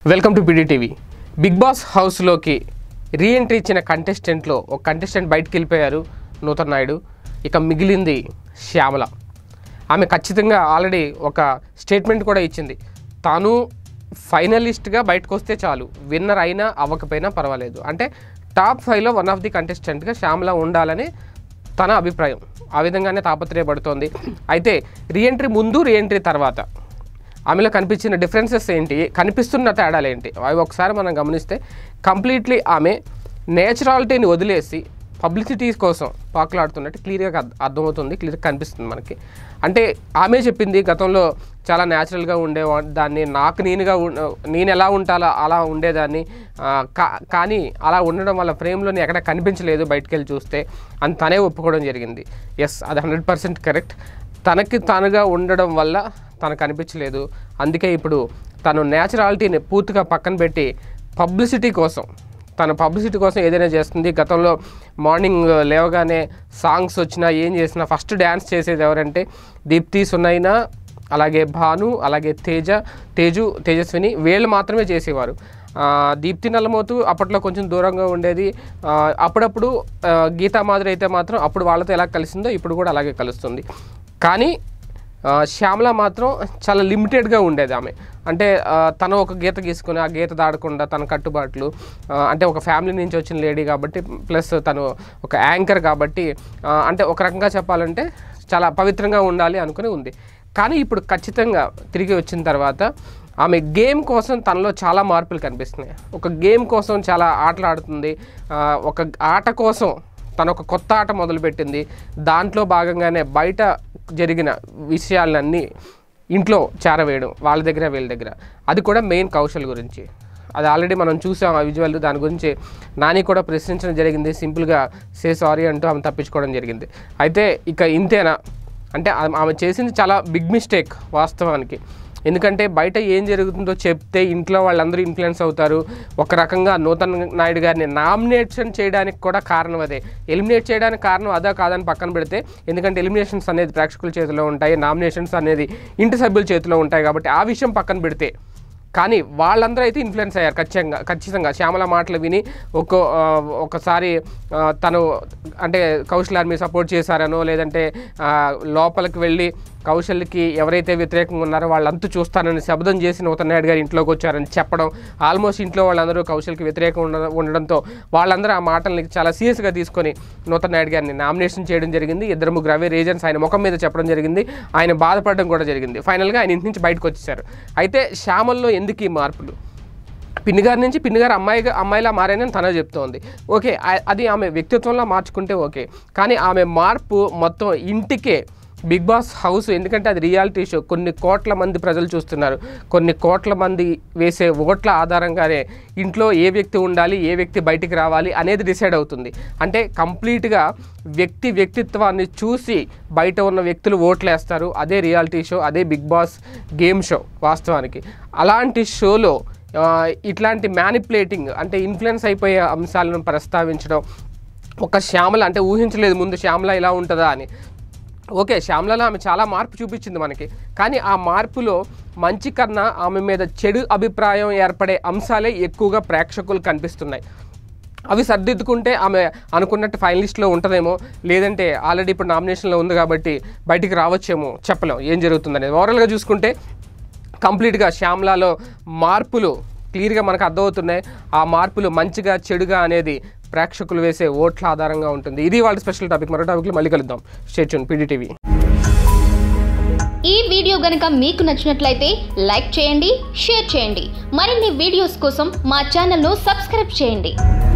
welcome to TV big boss హౌస్లోకి reentry ఇచ్చిన కంటెస్టెంట్లో ఒక కంటెస్టెంట్ బయటకు వెళ్ళిపోయారు నూతన్ నాయుడు ఇక మిగిలింది శ్యామల ఆమె ఖచ్చితంగా ఆల్రెడీ ఒక స్టేట్మెంట్ కూడా ఇచ్చింది తాను ఫైనలిస్ట్గా బయటకు వస్తే చాలు విన్నర్ అయినా అవ్వకపోయినా పర్వాలేదు అంటే టాప్ ఫైవ్లో వన్ ఆఫ్ ది కంటెస్టెంట్గా శ్యామల ఉండాలని తన అభిప్రాయం ఆ విధంగానే తాపత్రయపడుతోంది అయితే రీఎంట్రీ ముందు రీఎంట్రీ తర్వాత ఆమెలో కనిపించిన డిఫరెన్సెస్ ఏంటి కనిపిస్తున్న తేడాలు ఏంటి అవి ఒకసారి మనం గమనిస్తే కంప్లీట్లీ ఆమె నేచురాలిటీని వదిలేసి పబ్లిసిటీ కోసం పాకులాడుతున్నట్టు క్లియర్గా అర్థ- అర్థమవుతుంది క్లియర్గా కనిపిస్తుంది మనకి అంటే ఆమె చెప్పింది గతంలో చాలా న్యాచురల్గా ఉండే దాన్ని నాకు నేనుగా ఉన్- నేను ఎలా ఉంటాలో అలా ఉండేదాన్ని ఆ, కా- కానీ అలా ఉండడం వల్ల ఫ్రేమ్లోని ఎక్కడ కనిపించలేదు బయటికి వెళ్ళి చూస్తే అని తనే ఒప్పుకోవడం జరిగింది ఎస్ అది హండ్రెడ్ పర్సెంట్ కరెక్ట్ తనకి తానుగా ఉండడం వల్ల తనకు అనిపించలేదు అందుకే ఇప్పుడు తను న్యాచురాలిటీని పూర్తిగా పక్కన పెట్టి పబ్లిసిటీ కోసం తన పబ్లిసిటీ కోసం ఏదైనా చేస్తుంది గతంలో మార్నింగ్ లేవగానే సాంగ్స్ వచ్చినా ఏం చేసినా ఫస్ట్ డ్యాన్స్ చేసేది ఎవరంటే దీప్తి సునైనా అలాగే భాను అలాగే తేజ తేజు తేజస్విని వీళ్ళు మాత్రమే చేసేవారు ఆ, దీప్తి నల్లమోతు అప్పట్లో కొంచెం దూరంగా ఉండేది ఆ, అప్పుడప్పుడు ఆ, గీతా మాధురి అయితే మాత్రం అప్పుడు వాళ్ళతో ఎలా కలిసిందో ఇప్పుడు కూడా అలాగే కలుస్తుంది కానీ ఆ, శ్యామల మాత్రం చాలా లిమిటెడ్గా ఉండేది ఆమె అంటే ఆ, తను ఒక గీత గీసుకుని ఆ గీత దాడకుండా తన కట్టుబాట్లు ఆ, అంటే ఒక ఫ్యామిలీ నుంచి వచ్చిన లేడీ కాబట్టి ప్లస్ తను ఒక యాంకర్ కాబట్టి ఆ, అంటే ఒక రకంగా చెప్పాలంటే చాలా పవిత్రంగా ఉండాలి అనుకుని ఉంది కానీ ఇప్పుడు ఖచ్చితంగా తిరిగి వచ్చిన తర్వాత ఆమె గేమ్ కోసం తనలో చాలా మార్పులు కనిపిస్తున్నాయి ఒక గేమ్ కోసం చాలా ఆటలు ఆడుతుంది ఆ, ఒక ఆట కోసం తను ఒక కొత్త ఆట మొదలుపెట్టింది దాంట్లో భాగంగానే బయట జరిగిన విషయాలన్నీ ఇంట్లో చేరవేయడం వాళ్ళ దగ్గర వీళ్ళ దగ్గర అది కూడా మెయిన్ కౌశల్ గురించి అది ఆల్రెడీ మనం చూసాం ఆ విజువల్ దాని గురించి నాని కూడా ప్రశ్నించడం జరిగింది సింపుల్గా సే సారీ అంటూ ఆమె తప్పించుకోవడం జరిగింది అయితే ఇక ఇంతేనా అంటే ఆమె- ఆమె చేసింది చాలా బిగ్ మిస్టేక్ వాస్తవానికి ఎందుకంటే బయట ఏం జరుగుతుందో చెప్తే ఇంట్లో వాళ్ళందరూ ఇన్ఫ్లుయెన్స్ అవుతారు ఒక రకంగా నూతన్ నాయుడు గారిని నామినేషన్ చేయడానికి కూడా కారణం అదే ఎలిమినేట్ చేయడానికి కారణం అదా కాదని పక్కన పెడితే ఎందుకంటే ఎలిమినేషన్స్ అనేది ప్రేక్షకుల చేతిలో ఉంటాయి నామినేషన్స్ అనేది ఇంటి సభ్యుల చేతిలో ఉంటాయి కాబట్టి ఆ విషయం పక్కన పెడితే కానీ వాళ్ళందరూ అయితే ఇన్ఫ్లుయెన్స్ అయ్యారు ఖచ్చితంగా ఖచ్చితంగా శ్యామల మాటలు విని ఒక్కో ఆ, ఒకసారి ఆ, తను అంటే కౌశల్ ఆర్మీ సపోర్ట్ చేశారనో లేదంటే ఆ, లోపలికి వెళ్ళి కౌశల్కి ఎవరైతే వ్యతిరేకంగా ఉన్నారో వాళ్ళంతా చూస్తానని శబ్దం చేసి నూతన్ నాయుడు గారు ఇంట్లోకి వచ్చారని చెప్పడం ఆల్మోస్ట్ ఇంట్లో వాళ్ళందరూ కౌశల్కి వ్యతిరేకంగా ఉండ ఉండడంతో వాళ్ళందరూ ఆ మాటల్ని చాలా సీరియస్గా తీసుకొని నూతన్ నాయుడు గారిని నామినేషన్ చేయడం జరిగింది ఇద్దరు ముగ్గురు అవే రీజన్స్ ఆయన ముఖం మీద చెప్పడం జరిగింది ఆయన బాధపడడం కూడా జరిగింది ఫైనల్గా ఆయన ఇంటి నుంచి బయటకు వచ్చేసారు అయితే శ్యామల్లో ఎందుకు ఈ మార్పులు పిన్ని గారి నుంచి పిన్ని గారు అమ్మాయిగా అమ్మాయిలా మారానని తనే చెప్తోంది ఓకే ఆ- అది ఆమె వ్యక్తిత్వంలో మార్చుకుంటే ఓకే కానీ ఆమె మార్పు మొత్తం ఇంటికే బిగ్ బాస్ హౌస్ ఎందుకంటే అది రియాలిటీ షో కొన్ని కోట్ల మంది ప్రజలు చూస్తున్నారు కొన్ని కోట్ల మంది వేసే ఓట్ల ఆధారంగానే ఇంట్లో ఏ వ్యక్తి ఉండాలి ఏ వ్యక్తి బయటికి రావాలి అనేది డిసైడ్ అవుతుంది అంటే కంప్లీట్గా వ్యక్తి వ్యక్తిత్వాన్ని చూసి బయట ఉన్న వ్యక్తులు ఓట్లు వేస్తారు అదే రియాలిటీ షో అదే బిగ్ బాస్ గేమ్ షో వాస్తవానికి అలాంటి షోలో ఆ, ఇట్లాంటి మ్యానిపులేటింగ్ అంటే ఇన్ఫ్లుయెన్స్ అయిపోయే అంశాలను ప్రస్తావించడం ఒక శ్యామల అంటే ఊహించలేదు ముందు శ్యామల ఇలా ఉంటుందా అని ఓకే శ్యామలలో ఆమె చాలా మార్పు చూపించింది మనకి కానీ ఆ మార్పులో మంచి కన్నా ఆమె మీద చెడు అభిప్రాయం ఏర్పడే అంశాలే ఎక్కువగా ప్రేక్షకులు కనిపిస్తున్నాయి అవి సర్దిద్దుకుంటే ఆమె అనుకున్నట్టు ఫైనలిస్ట్లో ఉంటుందేమో లేదంటే ఆల్రెడీ ఇప్పుడు నామినేషన్లో ఉంది కాబట్టి బయటికి రావచ్చేమో చెప్పలేం ఏం జరుగుతుందనేది ఓవరాల్గా చూసుకుంటే కంప్లీట్గా శ్యామ్లాలో మార్పులు క్లియర్గా మనకు అర్థమవుతున్నాయి ఆ మార్పులు మంచిగా చెడుగా అనేది ప్రేక్షకులు వేసే ఓట్ల ఆధారంగా ఉంటుంది ఇది వాళ్ళ స్పెషల్ టాపిక్ మరో టాపిక్లో మళ్ళీ కలుద్దాం స్టేచ్యూన్ పీడీటీవీ ఈ వీడియో గనుక మీకు నచ్చినట్లయితే లైక్ చేయండి షేర్ చేయండి మరిన్ని వీడియోస్ కోసం మా ఛానల్ను సబ్స్క్రైబ్ చేయండి